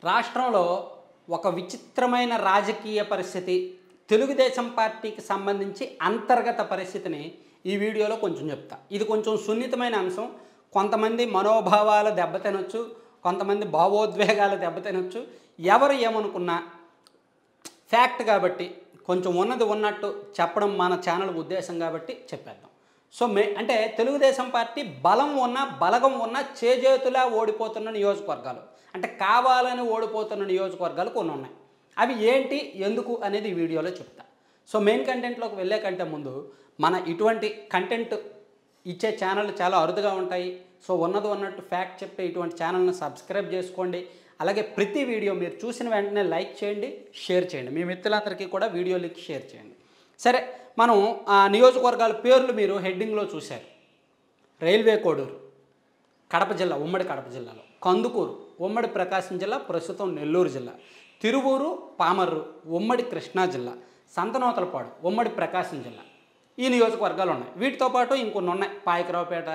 రాష్ట్రంలో ఒక విచిత్రమైన రాజకీయ పరిస్థితి తెలుగుదేశం పార్టీకి సంబంధించి అంతర్గత పరిస్థితిని ఈ వీడియోలో కొంచెం చెప్తా ఇది కొంచెం సున్నితమైన అంశం కొంతమంది మనోభావాలు దెబ్బతినొచ్చు కొంతమంది భావోద్వేగాలు దెబ్బతినొచ్చు ఎవరు ఏమనుకున్నా ఫ్యాక్ట్ కాబట్టి కొంచెం ఉన్నది ఉన్నట్టు చెప్పడం మన ఛానల్ ఉద్దేశం కాబట్టి చెప్పేద్దాం సో మే అంటే తెలుగుదేశం పార్టీ బలం ఉన్న బలగం ఉన్న చేజేతులా ఓడిపోతున్న నియోజకవర్గాలు అంటే కావాలని ఓడిపోతున్న నియోజకవర్గాలు కొన్ని ఉన్నాయి అవి ఏంటి ఎందుకు అనేది ఈ వీడియోలో చెప్తా సో మెయిన్ కంటెంట్లోకి వెళ్ళే కంటే ముందు మన ఇటువంటి కంటెంట్ ఇచ్చే ఛానళ్ళు చాలా అరుదుగా ఉంటాయి సో ఉన్నది ఉన్నట్టు ఫ్యాక్ట్ చెప్పే ఇటువంటి ఛానల్ని సబ్స్క్రైబ్ చేసుకోండి అలాగే ప్రతి వీడియో మీరు చూసిన వెంటనే లైక్ చేయండి షేర్ చేయండి మీ మిత్రులందరికీ కూడా వీడియో లింక్ షేర్ చేయండి సరే మనం ఆ నియోజకవర్గాల పేర్లు మీరు హెడ్డింగ్లో చూశారు రైల్వే కోడూరు కడప జిల్లా ఉమ్మడి కడప జిల్లాలో కందుకూరు ఉమ్మడి ప్రకాశం జిల్లా ప్రస్తుతం నెల్లూరు జిల్లా తిరువూరు పామర్రు ఉమ్మడి కృష్ణా జిల్లా సంతనోతలపాడు ఉమ్మడి ప్రకాశం జిల్లా ఈ నియోజకవర్గాలు ఉన్నాయి వీటితో పాటు ఇంకొన్ని ఉన్నాయి పాయకరావుపేట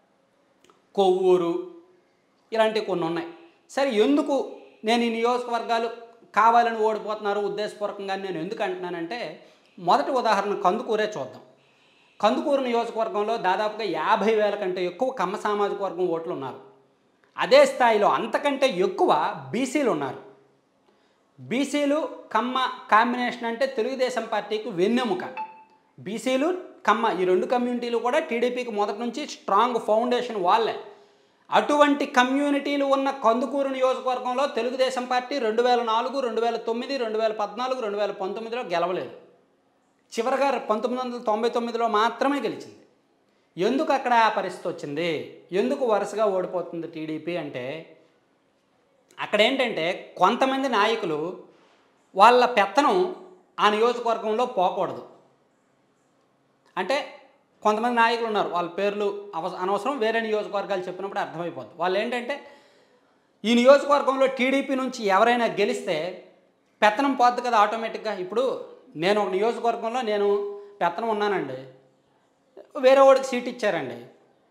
కొవ్వూరు ఇలాంటివి కొన్ని ఉన్నాయి సరే ఎందుకు నేను ఈ నియోజకవర్గాలు కావాలని ఓడిపోతున్నారు ఉద్దేశపూర్వకంగా నేను ఎందుకు అంటున్నానంటే మొదటి ఉదాహరణ కందుకూరే చూద్దాం కందుకూరు నియోజకవర్గంలో దాదాపుగా యాభై వేల కంటే ఎక్కువ కమ్మ సామాజిక వర్గం ఓట్లు ఉన్నారు అదే స్థాయిలో అంతకంటే ఎక్కువ బీసీలు ఉన్నారు బీసీలు కమ్మ కాంబినేషన్ అంటే తెలుగుదేశం పార్టీకి వెన్నెముక బీసీలు కమ్మ ఈ రెండు కమ్యూనిటీలు కూడా టీడీపీకి మొదటి నుంచి స్ట్రాంగ్ ఫౌండేషన్ వాళ్ళే అటువంటి కమ్యూనిటీలు ఉన్న కందుకూరు నియోజకవర్గంలో తెలుగుదేశం పార్టీ రెండు వేల నాలుగు రెండు వేల తొమ్మిది రెండు వేల పద్నాలుగు రెండు వేల పంతొమ్మిదిలో గెలవలేదు చివరిగా పంతొమ్మిది వందల తొంభై తొమ్మిదిలో మాత్రమే గెలిచింది ఎందుకు అక్కడ ఆ పరిస్థితి వచ్చింది ఎందుకు వరుసగా ఓడిపోతుంది టీడీపీ అంటే అక్కడ ఏంటంటే కొంతమంది నాయకులు వాళ్ళ పెత్తనం ఆ నియోజకవర్గంలో పోకూడదు అంటే కొంతమంది నాయకులు ఉన్నారు వాళ్ళ పేర్లు అవ అనవసరం వేరే నియోజకవర్గాలు చెప్పినప్పుడు అర్థమైపోద్ది వాళ్ళు ఏంటంటే ఈ నియోజకవర్గంలో టీడీపీ నుంచి ఎవరైనా గెలిస్తే పెత్తనం పోద్ది కదా ఆటోమేటిక్గా ఇప్పుడు నేను ఒక నియోజకవర్గంలో నేను పెత్తనం ఉన్నానండి వేరే వాడికి సీట్ ఇచ్చారండి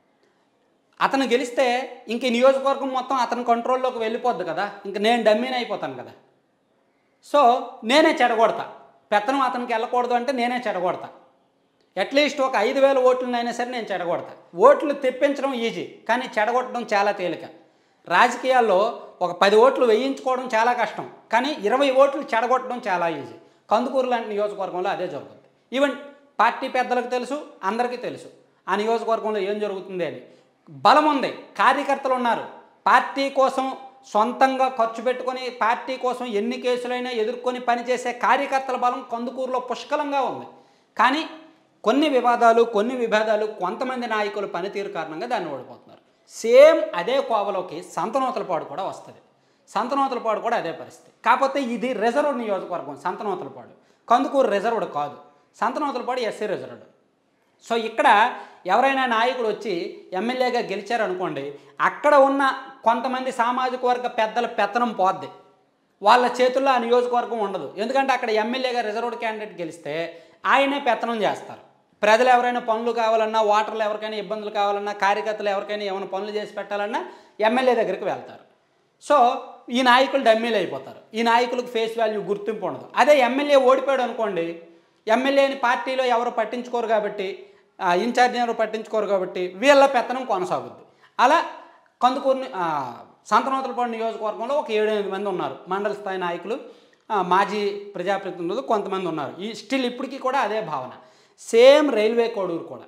అతను గెలిస్తే ఇంక ఈ నియోజకవర్గం మొత్తం అతని కంట్రోల్లోకి వెళ్ళిపోద్ది కదా ఇంక నేను డమ్మీని అయిపోతాను కదా సో నేనే చెడగొడతా పెత్తనం అతనికి వెళ్ళకూడదు అంటే నేనే చెడగొడతా అట్లీస్ట్ ఒక ఐదు వేల ఓట్లనైనా సరే నేను చెడగొడతా ఓట్లు తెప్పించడం ఈజీ కానీ చెడగొట్టడం చాలా తేలిక రాజకీయాల్లో ఒక పది ఓట్లు వేయించుకోవడం చాలా కష్టం కానీ ఇరవై ఓట్లు చెడగొట్టడం చాలా ఈజీ కందుకూరు లాంటి నియోజకవర్గంలో అదే జరుగుతుంది ఈవెన్ పార్టీ పెద్దలకు తెలుసు అందరికీ తెలుసు ఆ నియోజకవర్గంలో ఏం జరుగుతుంది అని బలం ఉంది కార్యకర్తలు ఉన్నారు పార్టీ కోసం సొంతంగా ఖర్చు పెట్టుకొని పార్టీ కోసం ఎన్ని కేసులైనా ఎదుర్కొని పనిచేసే కార్యకర్తల బలం కందుకూరులో పుష్కలంగా ఉంది కానీ కొన్ని వివాదాలు కొన్ని విభేదాలు కొంతమంది నాయకుల పనితీరు కారణంగా దాన్ని ఓడిపోతున్నారు సేమ్ అదే కోవలోకి సంతనోతలపాడు కూడా వస్తుంది సంతనోతలపాడు కూడా అదే పరిస్థితి కాకపోతే ఇది రిజర్వ్ నియోజకవర్గం సంతనోతలపాడు కందుకూరు రిజర్వ్డ్ కాదు సంతనోతలపాడు ఎస్సీ రిజర్వ్డ్ సో ఇక్కడ ఎవరైనా నాయకుడు వచ్చి ఎమ్మెల్యేగా గెలిచారనుకోండి అక్కడ ఉన్న కొంతమంది సామాజిక వర్గ పెద్దల పెత్తనం పోద్ది వాళ్ళ చేతుల్లో ఆ నియోజకవర్గం ఉండదు ఎందుకంటే అక్కడ ఎమ్మెల్యేగా రిజర్వ్డ్ క్యాండిడేట్ గెలిస్తే ఆయనే పెత్తనం చేస్తారు ప్రజలు ఎవరైనా పనులు కావాలన్నా ఓటర్లు ఎవరికైనా ఇబ్బందులు కావాలన్నా కార్యకర్తలు ఎవరికైనా ఏమైనా పనులు చేసి పెట్టాలన్నా ఎమ్మెల్యే దగ్గరికి వెళ్తారు సో ఈ నాయకులు డమ్మీలు అయిపోతారు ఈ నాయకులకు ఫేస్ వాల్యూ గుర్తింపు ఉండదు అదే ఎమ్మెల్యే ఓడిపోయాడు అనుకోండి ఎమ్మెల్యేని పార్టీలో ఎవరు పట్టించుకోరు కాబట్టి ఆ, ఇన్ఛార్జ్ ఎవరు పట్టించుకోరు కాబట్టి వీళ్ళ పెత్తనం కొనసాగుద్ది అలా కందుకూరు సంతనోతలపాడు నియోజకవర్గంలో ఒక ఏడు ఎనిమిది మంది ఉన్నారు మండల స్థాయి నాయకులు ఆ, మాజీ ప్రజాప్రతినిధులు కొంతమంది ఉన్నారు ఈ స్టిల్ ఇప్పటికీ కూడా అదే భావన సేమ్ రైల్వే కోడూరు కూడా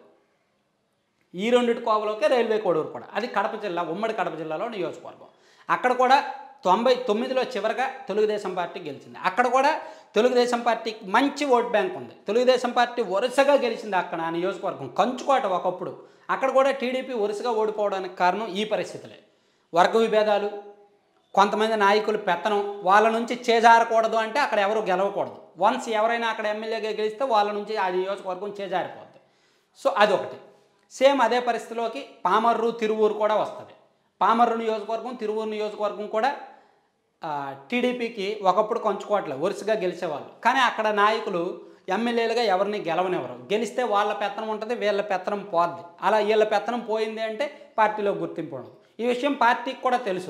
ఈ రెండిటి కోవలోకే రైల్వే కోడూరు కూడా అది కడప జిల్లా ఉమ్మడి కడప జిల్లాలో నియోజకవర్గం అక్కడ కూడా తొంభై తొమ్మిదిలో చివరగా తెలుగుదేశం పార్టీ గెలిచింది అక్కడ కూడా తెలుగుదేశం పార్టీకి మంచి ఓట్ బ్యాంక్ ఉంది తెలుగుదేశం పార్టీ వరుసగా గెలిచింది అక్కడ ఆ నియోజకవర్గం కంచుకోట ఒకప్పుడు అక్కడ కూడా టీడీపీ వరుసగా ఓడిపోవడానికి కారణం ఈ పరిస్థితులే వర్గ విభేదాలు కొంతమంది నాయకులు పెత్తనం వాళ్ళ నుంచి చేజారకూడదు అంటే అక్కడ ఎవరు గెలవకూడదు వన్స్ ఎవరైనా అక్కడ ఎమ్మెల్యేగా గెలిస్తే వాళ్ళ నుంచి ఆ నియోజకవర్గం చేజారిపోద్ది సో అదొకటి సేమ్ అదే పరిస్థితిలోకి పామర్రు తిరువూరు కూడా వస్తుంది పామర్రు నియోజకవర్గం తిరువూరు నియోజకవర్గం కూడా ఆ, టీడీపీకి ఒకప్పుడు కొంచుకోవట్లే వరుసగా గెలిచేవాళ్ళు కానీ అక్కడ నాయకులు ఎమ్మెల్యేలుగా ఎవరిని గెలవనివ్వరు గెలిస్తే వాళ్ళ పెత్తనం ఉంటుంది వీళ్ళ పెత్తనం పోద్ది అలా వీళ్ళ పెత్తనం పోయింది అంటే పార్టీలో గుర్తింపు ఉండదు ఈ విషయం పార్టీకి కూడా తెలుసు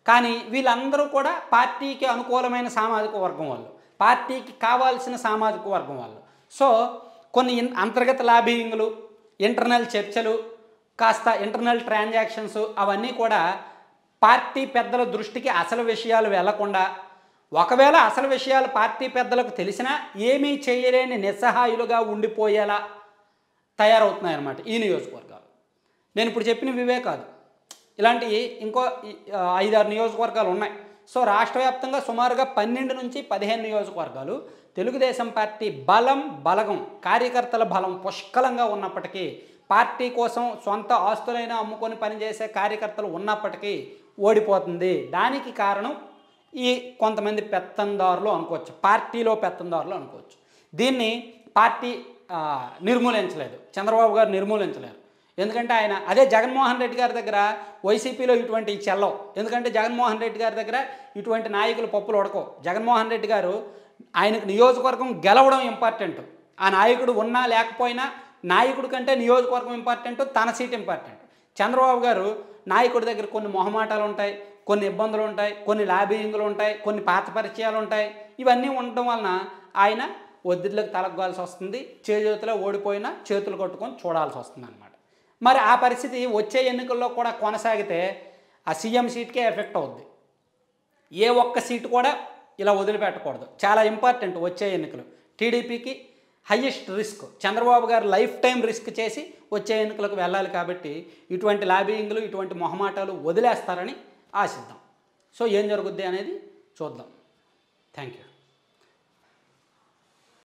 కానీ వీళ్ళందరూ కూడా పార్టీకి అనుకూలమైన సామాజిక వర్గం వాళ్ళు పార్టీకి కావాల్సిన సామాజిక వర్గం వాళ్ళు సో కొన్ని ఇన్- అంతర్గత లాబింగ్లు ఇంటర్నల్ చర్చలు కాస్త ఇంటర్నల్ ట్రాన్సాక్షన్స్ అవన్నీ కూడా పార్టీ పెద్దల దృష్టికి అసలు విషయాలు వెళ్లకుండా ఒకవేళ అసలు విషయాలు పార్టీ పెద్దలకు తెలిసినా ఏమీ చేయలేని నిస్సహాయులుగా ఉండిపోయేలా తయారవుతున్నాయన్నమాట ఈ నియోజకవర్గాలు నేను ఇప్పుడు చెప్పిన ఇవే కాదు ఇలాంటి ఇంకో ఈ, ఆ, ఐదారు నియోజకవర్గాలు ఉన్నాయి సో రాష్ట్ర వ్యాప్తంగా సుమారుగా పన్నెండు నుంచి పదిహేను నియోజకవర్గాలు తెలుగుదేశం పార్టీ బలం బలగం కార్యకర్తల బలం పుష్కలంగా ఉన్నప్పటికీ పార్టీ కోసం సొంత ఆస్తులైనా అమ్ముకొని పనిచేసే కార్యకర్తలు ఉన్నప్పటికీ ఓడిపోతుంది దానికి కారణం ఈ కొంతమంది పెత్తందారులు అనుకోవచ్చు పార్టీలో పెత్తందారులు అనుకోవచ్చు దీన్ని పార్టీ ఆ, నిర్మూలించలేదు చంద్రబాబు గారు నిర్మూలించలేరు ఎందుకంటే ఆయన అదే జగన్మోహన్ రెడ్డి గారి దగ్గర వైసీపీలో ఇటువంటి చెల్లవు ఎందుకంటే జగన్మోహన్ రెడ్డి గారి దగ్గర ఇటువంటి నాయకులు పప్పులు ఉడకవు జగన్మోహన్ రెడ్డి గారు ఆయనకు నియోజకవర్గం గెలవడం ఇంపార్టెంట్ ఆ నాయకుడు ఉన్నా లేకపోయినా నాయకుడి కంటే నియోజకవర్గం ఇంపార్టెంట్ తన సీట్ ఇంపార్టెంట్ చంద్రబాబు గారు నాయకుడి దగ్గర కొన్ని మొహమాటాలు ఉంటాయి కొన్ని ఇబ్బందులు ఉంటాయి కొన్ని లాబింగ్లు ఉంటాయి కొన్ని పాత పరిచయాలు ఉంటాయి ఇవన్నీ ఉండటం వలన ఆయన ఒత్తిడిలకు తలగ్గాల్సి వస్తుంది చేజేతిలో ఓడిపోయినా చేతులు కొట్టుకొని చూడాల్సి వస్తుంది అనమాట మరి ఆ పరిస్థితి వచ్చే ఎన్నికల్లో కూడా కొనసాగితే ఆ సీఎం సీట్కే ఎఫెక్ట్ అవుద్ది ఏ ఒక్క సీటు కూడా ఇలా వదిలిపెట్టకూడదు చాలా ఇంపార్టెంట్ వచ్చే ఎన్నికలు టీడీపీకి హయ్యెస్ట్ రిస్క్ చంద్రబాబు గారు లైఫ్ టైం రిస్క్ చేసి వచ్చే ఎన్నికలకు వెళ్ళాలి కాబట్టి ఇటువంటి లాబింగ్లు ఇటువంటి మొహమాటాలు వదిలేస్తారని ఆశిద్దాం సో ఏం జరుగుద్ది అనేది చూద్దాం థ్యాంక్ యూ